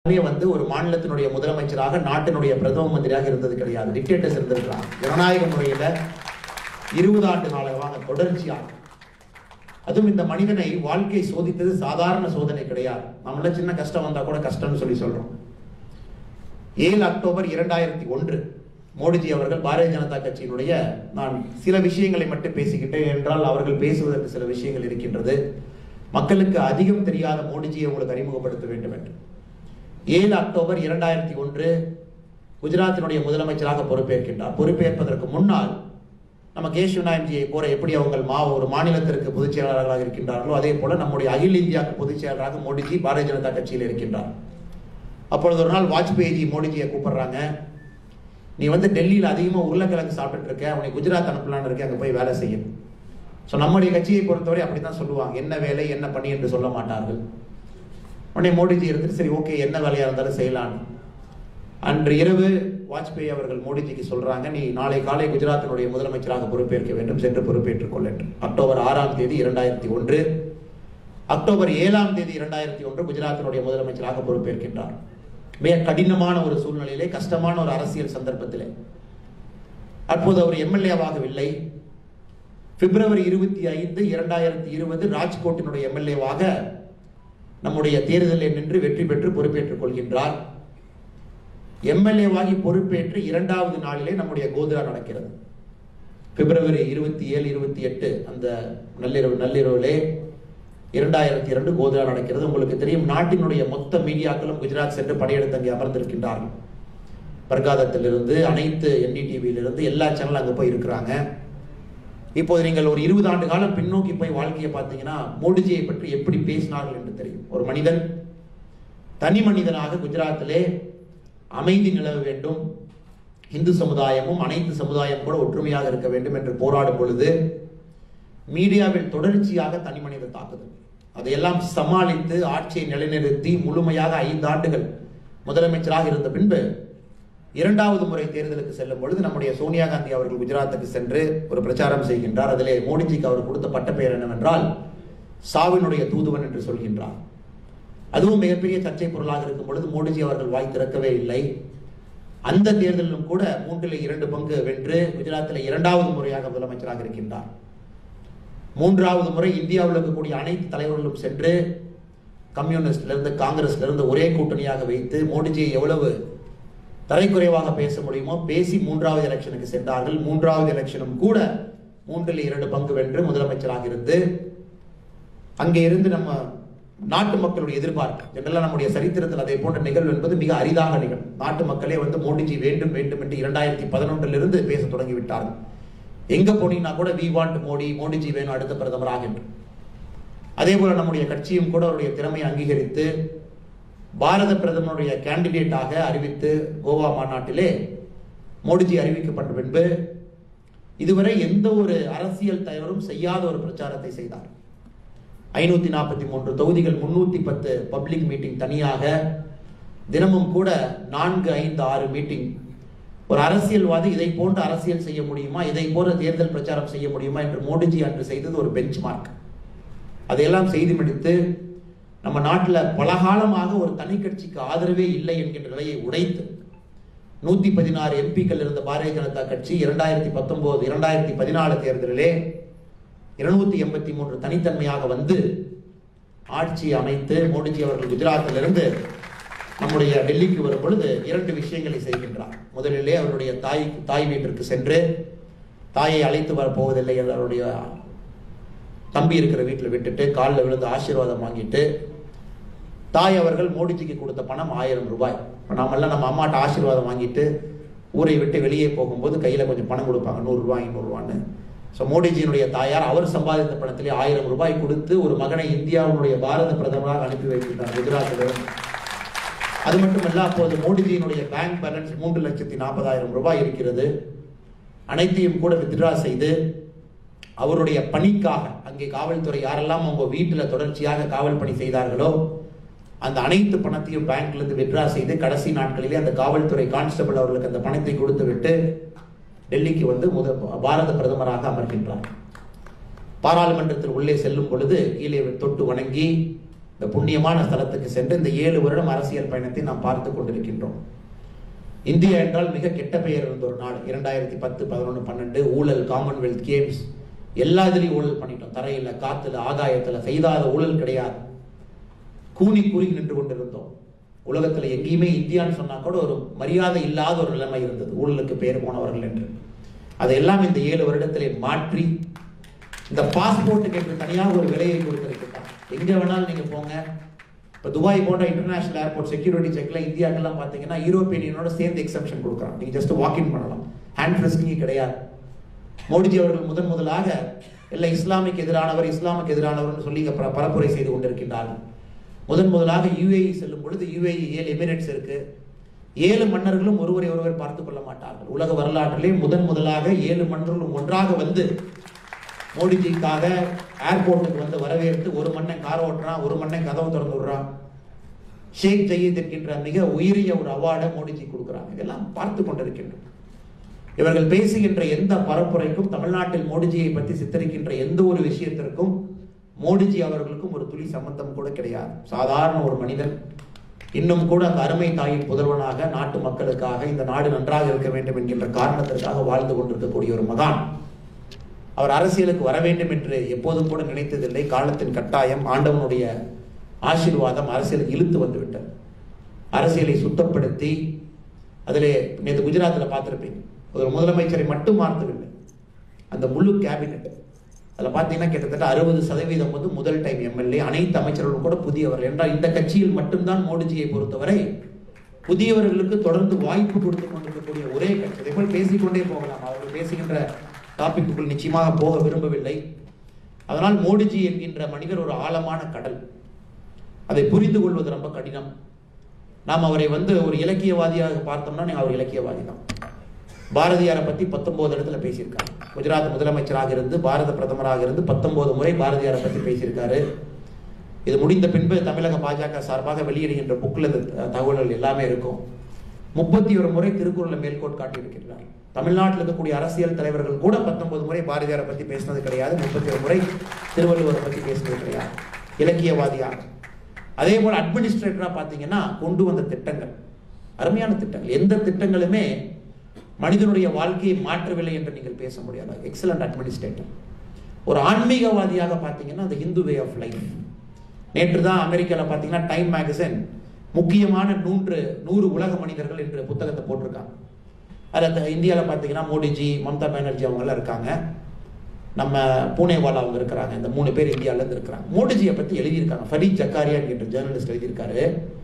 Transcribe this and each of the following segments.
யாருமே வந்து ஒரு மாநிலத்தினுடைய முதலமைச்சராக நாட்டினுடைய பிரதம மந்திரியாக இருந்தது கிடையாது டிக்டேட்டர்ஸ் இருந்திருக்கிறாங்க ஜனநாயக முறையில இருபது ஆண்டு காலமாக தொடர்ச்சியாக அதுவும் இந்த மனிதனை வாழ்க்கை சோதித்தது சாதாரண சோதனை கிடையாது நம்மள சின்ன கஷ்டம் வந்தா கூட கஷ்டம்னு சொல்லி சொல்றோம் ஏழு அக்டோபர் இரண்டாயிரத்தி ஒன்று மோடிஜி அவர்கள் பாரதிய ஜனதா கட்சியினுடைய நான் சில விஷயங்களை மட்டும் பேசிக்கிட்டேன் என்றால் அவர்கள் பேசுவதற்கு சில விஷயங்கள் இருக்கின்றது மக்களுக்கு அதிகம் தெரியாத மோடிஜியை உங்களுக்கு அறிமுகப்படுத்த வேண்டும் என்று ஏழு அக்டோபர் இரண்டாயிரத்தி ஒன்று குஜராத்தினுடைய முதலமைச்சராக பொறுப்பேற்கின்றார் பொறுப்பேற்பதற்கு முன்னால் நம்ம கேஷ்வநாயன்ஜியை போல எப்படி அவங்க மா ஒரு மாநிலத்திற்கு பொதுச் செயலாளராக இருக்கின்றார்களோ அதே போல நம்முடைய அகில இந்தியாவுக்கு பொதுச் செயலாளராக மோடிஜி பாரதிய ஜனதா கட்சியில் இருக்கின்றார் அப்பொழுது ஒரு நாள் வாஜ்பேயி மோடிஜியை கூப்பிடுறாங்க நீ வந்து டெல்லியில் அதிகமாக உருளைக்கிழங்கு சாப்பிட்டுட்டு இருக்க உன்னை குஜராத் அனுப்பலான்னு இருக்க அங்கே போய் வேலை செய்யும் ஸோ நம்முடைய கட்சியை பொறுத்தவரை அப்படி தான் சொல்லுவாங்க என்ன வேலை என்ன பணி என்று சொல்ல மாட்டார்கள் உடனே மோடிஜி இருந்துட்டு சரி ஓகே என்ன வேலையாக இருந்தாலும் செய்யலான்னு அன்று இரவு வாஜ்பேயி அவர்கள் மோடிஜிக்கு சொல்றாங்க நீ நாளை காலை குஜராத்தினுடைய முதலமைச்சராக பொறுப்பேற்க வேண்டும் சென்று பொறுப்பேற்றுக் கொள் என்று அக்டோபர் ஆறாம் தேதி இரண்டாயிரத்தி ஒன்று அக்டோபர் ஏழாம் தேதி இரண்டாயிரத்தி ஒன்று குஜராத்தினுடைய முதலமைச்சராக பொறுப்பேற்கின்றார் மிக கடினமான ஒரு சூழ்நிலையிலே கஷ்டமான ஒரு அரசியல் சந்தர்ப்பத்திலே அப்போது அவர் எம்எல்ஏவாகவில்லை பிப்ரவரி இருபத்தி ஐந்து இரண்டாயிரத்தி இருபது ராஜ்கோட்டினுடைய எம்எல்ஏவாக நம்முடைய தேர்தலில் நின்று வெற்றி பெற்று பொறுப்பேற்றுக் கொள்கின்றார் எம்எல்ஏவாகி பொறுப்பேற்று இரண்டாவது நாளிலே நம்முடைய கோத்ரா நடக்கிறது பிப்ரவரி இருபத்தி ஏழு இருபத்தி எட்டு அந்த நள்ளிரவு நள்ளிரவிலே இரண்டாயிரத்தி இரண்டு கோத்ரா நடக்கிறது உங்களுக்கு தெரியும் நாட்டினுடைய மொத்த மீடியாக்களும் குஜராத் சென்று படையெடுத்து அங்கே அமர்ந்திருக்கின்றார்கள் பர்காதத்திலிருந்து அனைத்து என்டிடிவியிலிருந்து எல்லா சேனலும் அங்கே போய் இருக்கிறாங்க இப்போது நீங்கள் ஒரு இருபது ஆண்டு காலம் பின்னோக்கி போய் வாழ்க்கையை பார்த்தீங்கன்னா மோடிஜியை பற்றி எப்படி பேசினார்கள் என்று தெரியும் ஒரு மனிதன் தனி மனிதனாக குஜராத்திலே அமைதி நிலவ வேண்டும் இந்து சமுதாயமும் அனைத்து சமுதாயம் கூட ஒற்றுமையாக இருக்க வேண்டும் என்று போராடும் பொழுது மீடியாவில் தொடர்ச்சியாக தனி மனித தாக்குதல் அதையெல்லாம் சமாளித்து ஆட்சியை நிலைநிறுத்தி முழுமையாக ஐந்து ஆண்டுகள் முதலமைச்சராக இருந்த பின்பு இரண்டாவது முறை தேர்தலுக்கு செல்லும் பொழுது நம்முடைய சோனியா காந்தி அவர்கள் குஜராத்துக்கு சென்று ஒரு பிரச்சாரம் செய்கின்றார் அதிலே மோடிஜிக்கு அவர் கொடுத்த பட்டப்பெயர் என்னவென்றால் சாவினுடைய தூதுவன் என்று சொல்கின்றார் அதுவும் மிகப்பெரிய சர்ச்சை பொருளாக இருக்கும் பொழுது மோடிஜி அவர்கள் வாய் திறக்கவே இல்லை அந்த தேர்தலிலும் கூட மூன்றில் இரண்டு பங்கு வென்று குஜராத்தில் இரண்டாவது முறையாக முதலமைச்சராக இருக்கின்றார் மூன்றாவது முறை இந்தியாவில் இருக்கக்கூடிய அனைத்து தலைவர்களும் சென்று கம்யூனிஸ்ட்ல இருந்து காங்கிரஸ்ல இருந்து ஒரே கூட்டணியாக வைத்து மோடிஜியை எவ்வளவு தரைக்குறைவாக பேச முடியுமோ பேசி மூன்றாவது எலெக்ஷனுக்கு சென்றார்கள் மூன்றாவது எலெக்ஷனும் கூட மூன்றில் இரண்டு பங்கு வென்று முதலமைச்சராக இருந்து அங்கே இருந்து நம்ம நாட்டு மக்களுடைய எதிர்பார்ப்பு ஜெனரலாக நம்முடைய சரித்திரத்தில் அதே போன்ற நிகழ்வு என்பது மிக அரிதாக நிகழும் நாட்டு மக்களே வந்து மோடிஜி வேண்டும் வேண்டும் என்று இரண்டாயிரத்தி பதினொன்றிலிருந்து பேச தொடங்கி விட்டார்கள் எங்க போனீங்கன்னா கூட வி வாண்ட் மோடி மோடிஜி வேணும் அடுத்த பிரதமராக என்று அதே போல நம்முடைய கட்சியும் கூட அவருடைய திறமையை அங்கீகரித்து பாரத பிரதமருடைய கேண்டிடேட்டாக அறிவித்து கோவா மாநாட்டிலே மோடிஜி அறிவிக்கப்பட்ட பின்பு இதுவரை எந்த ஒரு அரசியல் தலைவரும் செய்யாத ஒரு பிரச்சாரத்தை செய்தார் ஐநூத்தி நாற்பத்தி மூன்று தொகுதிகள் முன்னூத்தி பத்து பப்ளிக் மீட்டிங் தனியாக தினமும் கூட நான்கு ஐந்து ஆறு மீட்டிங் ஒரு அரசியல்வாதி இதை போன்ற அரசியல் செய்ய முடியுமா இதை போன்ற தேர்தல் பிரச்சாரம் செய்ய முடியுமா என்று மோடிஜி அன்று செய்தது ஒரு பெஞ்ச் மார்க் அதையெல்லாம் செய்து முடித்து நம்ம நாட்டில் பலகாலமாக ஒரு தனி கட்சிக்கு ஆதரவே இல்லை என்கின்ற நிலையை உடைத்து நூத்தி பதினாறு எம்பிக்கள் இருந்த பாரதிய ஜனதா கட்சி இரண்டாயிரத்தி பத்தொன்பது இரண்டாயிரத்தி பதினாலு தேர்தலிலே இருநூத்தி எண்பத்தி மூன்று தனித்தன்மையாக வந்து ஆட்சி அமைத்து மோடிஜி அவர்கள் குஜராத்திலிருந்து நம்முடைய டெல்லிக்கு வரும் பொழுது இரண்டு விஷயங்களை செய்கின்றார் முதலிலே அவருடைய தாய் தாய் வீட்டிற்கு சென்று தாயை அழைத்து வரப்போவதில்லை என்று அவருடைய தம்பி இருக்கிற வீட்டில் விட்டுட்டு காலில் விழுந்து ஆசீர்வாதம் வாங்கிட்டு தாய் அவர்கள் மோடிஜிக்கு கொடுத்த பணம் ஆயிரம் ரூபாய் இப்போ நாமெல்லாம் நம்ம அம்மாட்ட ஆசீர்வாதம் வாங்கிட்டு ஊரை விட்டு வெளியே போகும்போது கையில் கொஞ்சம் பணம் கொடுப்பாங்க நூறுரூவா ஐநூறுரூவான்னு ஸோ மோடிஜியினுடைய தாயார் அவர் சம்பாதித்த பணத்திலே ஆயிரம் ரூபாய் கொடுத்து ஒரு மகனை இந்தியாவுடைய பாரத பிரதமராக அனுப்பி வைக்கின்றார் குஜராத்தில் அது மட்டுமல்ல அப்போது மோடிஜியினுடைய பேங்க் பேலன்ஸ் மூன்று லட்சத்தி நாற்பதாயிரம் ரூபாய் இருக்கிறது அனைத்தையும் கூட வித்ட்ரா செய்து அவருடைய பணிக்காக அங்கே காவல்துறை யாரெல்லாம் அவங்க வீட்டில் தொடர்ச்சியாக காவல் பணி செய்தார்களோ அந்த அனைத்து பணத்தையும் பேங்க்ல இருந்து வித்ட்ரா செய்து கடைசி நாட்களிலே அந்த காவல்துறை கான்ஸ்டபிள் அவர்களுக்கு அந்த பணத்தை கொடுத்து விட்டு டெல்லிக்கு வந்து முத பாரத பிரதமராக அமர்கின்றார் பாராளுமன்றத்தில் உள்ளே செல்லும் பொழுது கீழே தொட்டு வணங்கி இந்த புண்ணியமான ஸ்தலத்துக்கு சென்று இந்த ஏழு வருடம் அரசியல் பயணத்தை நாம் பார்த்து கொண்டிருக்கின்றோம் இந்தியா என்றால் மிக கெட்ட பெயர் இருந்த ஒரு நாடு இரண்டாயிரத்தி பத்து பதினொன்று பன்னெண்டு ஊழல் காமன்வெல்த் கேம்ஸ் எல்லா இதுலையும் ஊழல் பண்ணிட்டோம் தரையில காத்துல ஆதாயத்துல செய்தாத ஊழல் கிடையாது கூனி கூறி நின்று கொண்டிருந்தோம் உலகத்துல எங்கேயுமே இந்தியான்னு சொன்னா கூட ஒரு மரியாதை இல்லாத ஒரு நிலைமை இருந்தது ஊழலுக்கு பேர் போனவர்கள் என்று அதையெல்லாம் இந்த ஏழு வருடத்திலே மாற்றி இந்த பாஸ்போர்ட்டுக்கு என்று தனியாக ஒரு விலையை கொடுத்திருக்கிறார் எங்க வேணாலும் நீங்க போங்க இப்போ துபாய் போன்ற இன்டர்நேஷனல் ஏர்போர்ட் செக்யூரிட்டி செக்ல இந்தியாக்கெல்லாம் பார்த்தீங்கன்னா யூரோப்பியன் யூனியனோட சேர்ந்து எக்ஸம்ஷன் கொடுக்குறான் நீங்க ஜஸ்ட் வாக்கின் பண்ணலாம் ஹேண்ட் ஃப்ரெஸ்கிங் கிடையாது மோடிஜி அவர்கள் முதன் முதலாக இல்லை இஸ்லாமிக்கு எதிரானவர் இஸ்லாமுக்கு எதிரானவர்னு சொல்லி இங்க பர- பரப்புரை செய்து கொண்டிருக்கின்றார்கள் முதன் முதலாக யுஏஇ செல்லும் பொழுது யுஏஇ ஏழு எமிரேட்ஸ் இருக்கு ஏழு மன்னர்களும் ஒருவரை ஒருவர் பார்த்து கொள்ள மாட்டார்கள் உலக வரலாற்றிலே முதன் முதலாக ஏழு மன்னர்களும் ஒன்றாக வந்து மோடிஜிக்காக ஏர்போர்ட்டுக்கு வந்து வரவேற்று ஒரு மன்னன் கார் ஓட்டுறான் ஒரு மன்னன் கதவை திறந்து விடுறான் ஷேக் ஜயீத் என்கின்ற மிக உயரிய ஒரு அவார்டை மோடிஜி கொடுக்குறாங்க இதெல்லாம் பார்த்து கொண்டிருக்கின்றோம் இவர்கள் பேசுகின்ற எந்த பரப்புரைக்கும் தமிழ்நாட்டில் மோடிஜியை பற்றி சித்தரிக்கின்ற எந்த ஒரு விஷயத்திற்கும் மோடிஜி அவர்களுக்கும் ஒரு துளி சம்பந்தம் கூட கிடையாது சாதாரண ஒரு மனிதன் இன்னும் கூட அந்த அருமை தாயின் புதல்வனாக நாட்டு மக்களுக்காக இந்த நாடு நன்றாக இருக்க வேண்டும் என்கின்ற காரணத்திற்காக வாழ்ந்து கொண்டிருக்கக்கூடிய ஒரு மகான் அவர் அரசியலுக்கு வர வேண்டும் என்று எப்போதும் கூட நினைத்ததில்லை காலத்தின் கட்டாயம் ஆண்டவனுடைய ஆசீர்வாதம் அரசியலுக்கு இழுத்து வந்து விட்டது அரசியலை சுத்தப்படுத்தி அதிலே நேற்று குஜராத்தில் பார்த்திருப்பீங்க ஒரு முதலமைச்சரை மட்டும் மாற்றவில்லை அந்த முழு கேபினெட் அதில் பார்த்தீங்கன்னா கிட்டத்தட்ட அறுபது சதவீதம் வந்து முதல் டைம் எம்எல்ஏ அனைத்து அமைச்சர்களும் கூட புதியவர்கள் என்றால் இந்த கட்சியில் மட்டும்தான் மோடிஜியை பொறுத்தவரை புதியவர்களுக்கு தொடர்ந்து வாய்ப்பு கொடுத்து கொண்டிருக்கக்கூடிய ஒரே கட்சி இதே போல் பேசிக்கொண்டே போகலாம் அவர்கள் பேசுகின்ற டாபிக்குள் நிச்சயமாக போக விரும்பவில்லை அதனால் மோடிஜி என்கின்ற மனிதர் ஒரு ஆழமான கடல் அதை புரிந்து கொள்வது ரொம்ப கடினம் நாம் அவரை வந்து ஒரு இலக்கியவாதியாக பார்த்தோம்னா அவர் இலக்கியவாதி தான் பாரதியாரை பத்தி பத்தொன்பது இடத்துல பேசியிருக்காரு குஜராத் முதலமைச்சராக இருந்து பாரத பிரதமராக இருந்து பத்தொன்பது முறை பாரதியாரை பத்தி பேசியிருக்காரு இது முடிந்த பின்பு தமிழக பாஜக சார்பாக வெளியிடுகின்ற புக்கில் இந்த தகவல்கள் எல்லாமே இருக்கும் முப்பத்தி ஒரு முறை திருக்குறளை மேல்கோட் காட்டியிருக்கிறார் தமிழ்நாட்டில் இருக்கக்கூடிய அரசியல் தலைவர்கள் கூட பத்தொன்பது முறை பாரதியாரை பத்தி பேசினது கிடையாது முப்பத்தி ஒரு முறை திருவள்ளுவரை பத்தி பேசினது கிடையாது இலக்கியவாதியாக அதே போல் அட்மினிஸ்ட்ரேட்டரா பார்த்தீங்கன்னா கொண்டு வந்த திட்டங்கள் அருமையான திட்டங்கள் எந்த திட்டங்களுமே மனிதனுடைய வாழ்க்கையை மாற்றவில்லை என்று நீங்கள் பேச முடியாது எக்ஸலண்ட் அட்மினிஸ்ட்ரேட்டர் ஒரு ஆன்மீகவாதியாக பார்த்தீங்கன்னா அந்த ஹிந்து வே ஆஃப் லைஃப் நேற்று தான் அமெரிக்காவில் பார்த்தீங்கன்னா டைம் மேகசின் முக்கியமான நூன்று நூறு உலக மனிதர்கள் என்று புத்தகத்தை போட்டிருக்காங்க அதில் இந்தியாவில் பார்த்தீங்கன்னா மோடிஜி மம்தா பானர்ஜி அவங்கெல்லாம் இருக்காங்க நம்ம பூனேவாலா அவங்க இருக்கிறாங்க இந்த மூணு பேர் இந்தியாவிலேருந்து இருக்கிறாங்க மோடிஜியை பற்றி எழுதியிருக்காங்க ஃபரீத் ஜக்காரியா என்கின்ற ஜேர்னலிஸ்ட் எழுதியிருக்காரு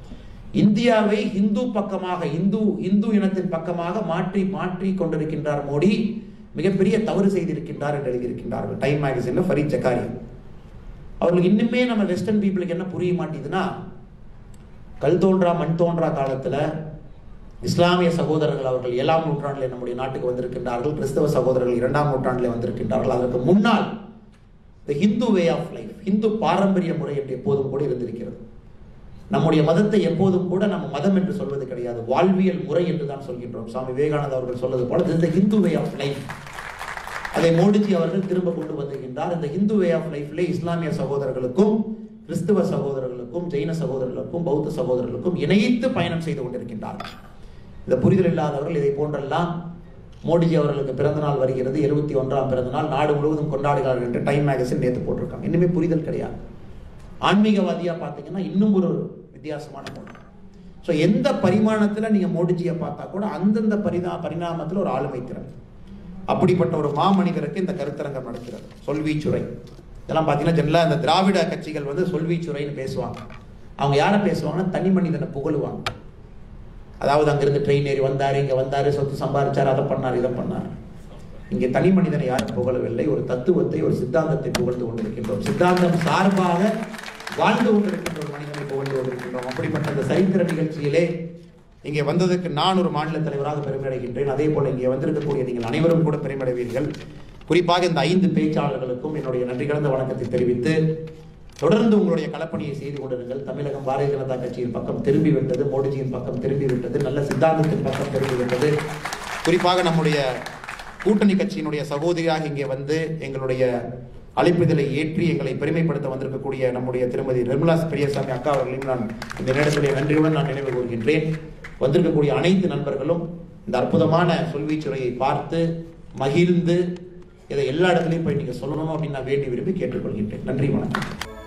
இந்தியாவை இந்து பக்கமாக இந்து இந்து இனத்தின் பக்கமாக மாற்றி மாற்றி கொண்டிருக்கின்றார் மோடி மிகப்பெரிய தவறு செய்திருக்கின்றார் என்று எழுதியிருக்கின்றார்கள் டைம் மேகசின்ல ஃபரீத் ஜக்காரியா அவர்களுக்கு இன்னுமே நம்ம வெஸ்டர்ன் பீப்புளுக்கு என்ன புரிய மாட்டேங்குதுன்னா கல் தோன்றா மண் தோன்றா காலத்துல இஸ்லாமிய சகோதரர்கள் அவர்கள் ஏழாம் நூற்றாண்டில் நம்முடைய நாட்டுக்கு வந்திருக்கின்றார்கள் கிறிஸ்தவ சகோதரர்கள் இரண்டாம் நூற்றாண்டில் வந்திருக்கின்றார்கள் அதற்கு முன்னால் இந்த Hindu way of life Hindu பாரம்பரிய முறை என்று எப்போதும் கூட இருந்திருக்கிறது நம்முடைய மதத்தை எப்போதும் கூட நம்ம மதம் என்று சொல்வது கிடையாது வாழ்வியல் முறை என்று தான் சொல்கின்றோம் சுவாமி விவேகானந்தா அவர்கள் சொல்வது போல இந்த ஹிந்து வே ஆஃப் லைஃப் அதை மோடிஜி அவர்கள் திரும்ப கொண்டு வந்துகின்றார் இந்த ஹிந்து வே ஆஃப் லைஃப்ல இஸ்லாமிய சகோதரர்களுக்கும் கிறிஸ்துவ சகோதரர்களுக்கும் ஜெயின சகோதரர்களுக்கும் பௌத்த சகோதரர்களுக்கும் இணைத்து பயணம் செய்து கொண்டிருக்கின்றார்கள் இந்த புரிதல் இல்லாதவர்கள் இதை போன்றெல்லாம் மோடிஜி அவர்களுக்கு பிறந்த நாள் வருகிறது எழுபத்தி ஒன்றாம் பிறந்த நாள் நாடு முழுவதும் கொண்டாடுகிறார்கள் என்று டைம் மேகசின் நேற்று போட்டிருக்காங்க இன்னுமே புரிதல் கிடையாது ஆன்மீகவாதியா பார்த்தீங்கன்னா இன்னும் ஒரு வித்தியாசமான மோடி ஸோ எந்த பரிமாணத்தில் நீங்கள் மோடிஜியை பார்த்தா கூட அந்தந்த பரிதா பரிணாமத்தில் ஒரு ஆளுமை திறன் அப்படிப்பட்ட ஒரு மாமனிதருக்கு இந்த கருத்தரங்கம் நடக்கிறது சொல்வீச்சுரை இதெல்லாம் பார்த்தீங்கன்னா ஜெனரலாக இந்த திராவிட கட்சிகள் வந்து சொல்வீச்சுரைன்னு பேசுவாங்க அவங்க யாரை பேசுவாங்கன்னா தனி மனிதனை புகழுவாங்க அதாவது அங்கிருந்து ட்ரெயின் ஏறி வந்தார் இங்கே வந்தார் சொத்து சம்பாதிச்சார் அதை பண்ணார் இதை பண்ணார் இங்கே தனி மனிதனை யாரும் புகழவில்லை ஒரு தத்துவத்தை ஒரு சித்தாந்தத்தை புகழ்ந்து கொண்டிருக்கின்றோம் சித்தாந்தம் சார்பாக வாழ்ந்து கொண்டிருக்கின்ற ஒரு மனிதனை புகழ்ந்து கொண்டிருக்கின்றோம் அப்படிப்பட்ட அந்த சரித்திர நிகழ்ச்சியிலே இங்கே வந்ததுக்கு நான் ஒரு மாநில தலைவராக பெருமையடைகின்றேன் அதே போல இங்கே வந்திருக்கக்கூடிய நீங்கள் அனைவரும் கூட பெருமையடைவீர்கள் குறிப்பாக இந்த ஐந்து பேச்சாளர்களுக்கும் என்னுடைய நன்றி கலந்த வணக்கத்தை தெரிவித்து தொடர்ந்து உங்களுடைய களப்பணியை செய்து கொண்டிருங்கள் தமிழகம் பாரதிய ஜனதா கட்சியின் பக்கம் திரும்பி விட்டது மோடிஜியின் பக்கம் திரும்பி விட்டது நல்ல சித்தாந்தத்தின் பக்கம் திரும்பி விட்டது குறிப்பாக நம்முடைய கூட்டணி கட்சியினுடைய சகோதரியாக இங்கே வந்து எங்களுடைய அழைப்புதலை ஏற்றி எங்களை பெருமைப்படுத்த வந்திருக்கக்கூடிய நம்முடைய திருமதி நிர்மலா பெரியசாமி அக்கா அவர்களையும் நான் இந்த நேரத்திலே நன்றியுடன் நான் நினைவு கூறுகின்றேன் வந்திருக்கக்கூடிய அனைத்து நண்பர்களும் இந்த அற்புதமான சொல்வீச்சுரையை பார்த்து மகிழ்ந்து இதை எல்லா இடத்துலையும் போய் நீங்க சொல்லணும் அப்படின்னு நான் வேண்டி விரும்பி கேட்டுக்கொள்கின்றேன் நன்றி வணக்கம்